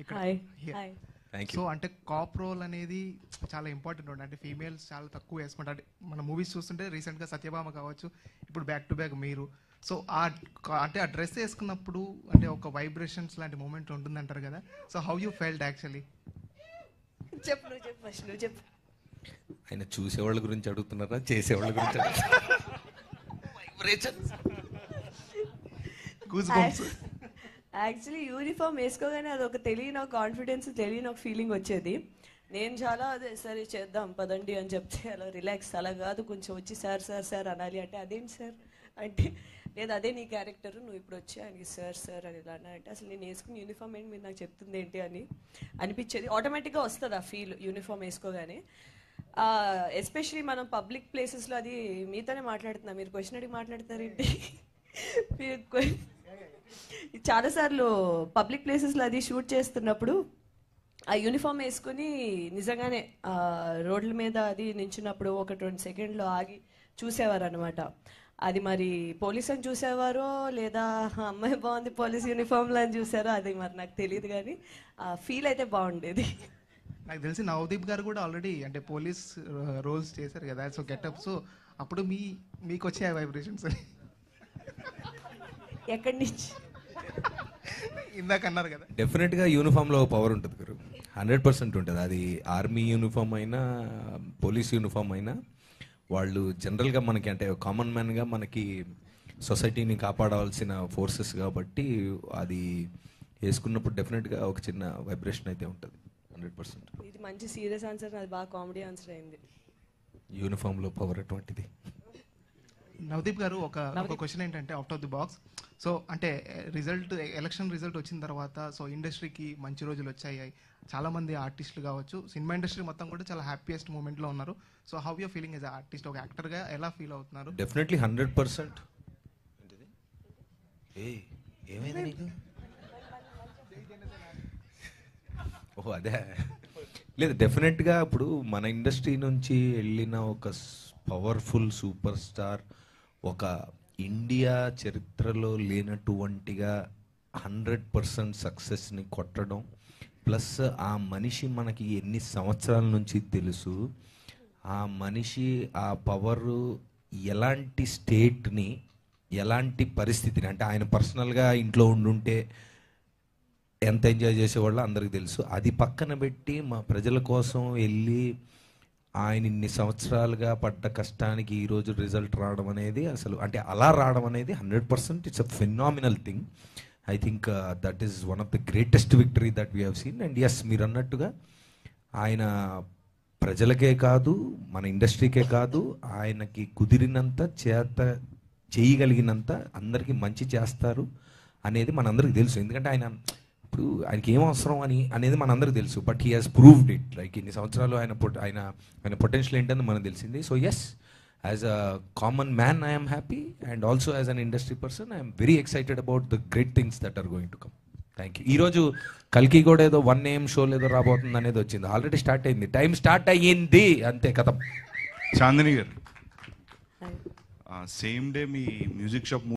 ఇక్కడ hi here. Hi thank so you అంటే cop role అనేది చాలా ఇంపార్టెంట్ ఉంటుంది అంటే ఫీమేల్స్ చాలా తక్కువ వేసుకుంటారు అంటే మన మూవీస్ చూస్తుంటే రీసెంట్గా సత్యభామ కావచ్చు ఇప్పుడు బ్యాక్ టు బ్యాక్ మీరు సో ఆ క- అంటే ఆ డ్రెస్ వేసుకున్నప్పుడు అంటే ఒక వైబ్రేషన్స్ లాంటి మూమెంట్ ఉంటుందంటారు కదా so how you felt actually చెప్పు నువ్వు చెప్పు ఫస్ట్ నువ్వు చెప్పు ఆయన చూసేవాళ్ళ గురించి అడుగుతున్నారా చేసేవాళ్ళ గురించి అడుగుతున్నారా vibrations goose bumps actually uniform వేసుకోగానే అది ఒక తెలియని ఒక కాన్ఫిడెన్స్ తెలియని ఒక ఫీలింగ్ వచ్చేది నేను చాలా అదే సరే చేద్దాం పదండి అని చెప్తే అలా రిలాక్స్ అలా కాదు కొంచెం వచ్చి సార్ సార్ సార్ అనాలి అంటే అదేంటి సార్ అంటే లేదు అదే నీ క్యారెక్టర్ నువ్వు ఇప్పుడు వచ్చి ఆయనకి సార్ సార్ అని ఇలా అన్నా అంటే అసలు నేను వేసుకున్న యూనిఫామ్ ఏంటి మీరు నాకు చెప్తుంది ఏంటి అని అనిపించేది ఆటోమేటిక్గా వస్తుంది ఆ ఫీల్ యూనిఫామ్ వేసుకోగానే ఎస్పెషలీ మనం పబ్లిక్ ప్లేసెస్లో అది మీతోనే మాట్లాడుతున్నా మీరు క్వశ్చన్ అడిగి మాట్లాడతారేంటి మీరు que- చాలాసార్లు పబ్లిక్ ప్లేసెస్లో అది షూట్ చేస్తున్నప్పుడు ఆ యూనిఫామ్ వేసుకుని నిజంగానే ఆ రోడ్ల మీద అది నించున్నప్పుడు ఒక రెండు సెకండ్లో ఆగి చూసేవారు అనమాట అది మరి పోలీస్ అని చూసేవారో లేదా "ఆ అమ్మాయి బాగుంది పోలీస్ యూనిఫామ్లో అని చూసారో అది మరి నాకు తెలియదు కానీ ఆ ఫీల్ అయితే బాగుండేది నాకు తెలిసి నవదీప్ గారు కూడా ఆల్రెడీ అంటే పోలీస్ రోల్స్ చేశారు కదా సో గెటప్ సో అప్పుడు మీ మీకు వచ్చే వైబ్రేషన్స్ ఎక్కడి నుంచి ఇందాక అన్నారు కదా డెఫినెట్గా యూనిఫామ్లో పవర్ ఉంటుంది గురు హండ్రెడ్ పర్సెంట్ ఉంటుంది అది ఆర్మీ యూనిఫామ్ అయినా పోలీస్ యూనిఫామ్ అయినా వాళ్ళు జనరల్గా మనకి అంటే కామన్ మ్యాన్గా మనకి సొసైటీని కాపాడాల్సిన ఫోర్సెస్ కాబట్టి అది వేసుకున్నప్పుడు డెఫినెట్గా ఒక చిన్న వైబ్రేషన్ అయితే ఉంటుంది హండ్రెడ్ పర్సెంట్ ఇది మంచి సీరియస్ ఆన్సర్ అది బాగా కామెడీ ఆన్సర్ అయింది యూనిఫామ్లో పవర్ అటువంటిది నవదీప్ గారు ఒక ఒక క్వశ్చన్ ఏంటంటే out of the box so అంటే రిజల్ట్ ఎలక్షన్ రిజల్ట్ వచ్చిన తర్వాత సో ఇండస్ట్రీకి మంచి రోజులు వచ్చాయి చాలా మంది ఆర్టిస్టులు కావచ్చు సినిమా ఇండస్ట్రీ మొత్తం కూడా చాలా హ్యాపీయెస్ట్ మూమెంట్లో ఉన్నారు so how you feeling as artist ఒక యాక్టర్గా ఎలా ఫీల్ అవుతున్నారు డెఫినెట్లీ హండ్రెడ్ పర్సెంట్ ఏ ఏమైంది నీకు ఓహో అదే లేదు డెఫినెట్గా ఇప్పుడు మన ఇండస్ట్రీ నుంచి వెళ్ళిన ఒక పవర్ఫుల్ సూపర్ స్టార్ ఒక ఇండియా చరిత్రలో లేనటువంటిగా హండ్రెడ్ పర్సెంట్ సక్సెస్ని కొట్టడం ప్లస్ ఆ మనిషి మనకి ఎన్ని సంవత్సరాల నుంచి తెలుసు ఆ మనిషి ఆ పవర్ ఎలాంటి స్టేట్ని ఎలాంటి పరిస్థితిని అంటే ఆయన పర్సనల్గా ఇంట్లో ఉండుంటే ఎంత ఎంజాయ్ చేసేవాళ్ళో అందరికి తెలుసు అది పక్కన పెట్టి మా ప్రజల కోసం వెళ్ళి ఆయన ఇన్ని సంవత్సరాలుగా పడ్డ కష్టానికి ఈరోజు రిజల్ట్ రావడం అనేది అసలు అంటే అలా రావడం అనేది hundred percent it's a phenomenal thing I think that is one of the greatest victory that we have seen and as మీరు అన్నట్టుగా ఆయన ప్రజలకే కాదు మన ఇండస్ట్రీకే కాదు ఆయనకి కుదిరినంత చేత చేయగలిగినంత అందరికీ మంచి చేస్తారు అనేది మనందరికీ తెలుసు ఎందుకంటే ఆయన ఇప్పుడు ఆయనకి ఏం అవసరం అని అనేది మనందరికీ తెలుసు but he has proved it like ఇన్ని సంవత్సరాలు ఆయన పొట్- ఆయన ఆయన పొటెన్షియల్ ఏంటని మనకు తెలిసింది so as as a common man I'm happy and also as an industry person I'm very excited about the great things that are going to come thank you ఈరోజు కల్కి కూడా ఏదో వన్ ఏం షోలు ఏదో రాబోతుంది అనేది వచ్చింది ఆల్రెడీ స్టార్ట్ అయింది టైం స్టార్ట్ అయ్యింది అంతే కథం చాందిని గారు హాయ్ సేమ్ డే మీ మ్యూజిక్ షాప్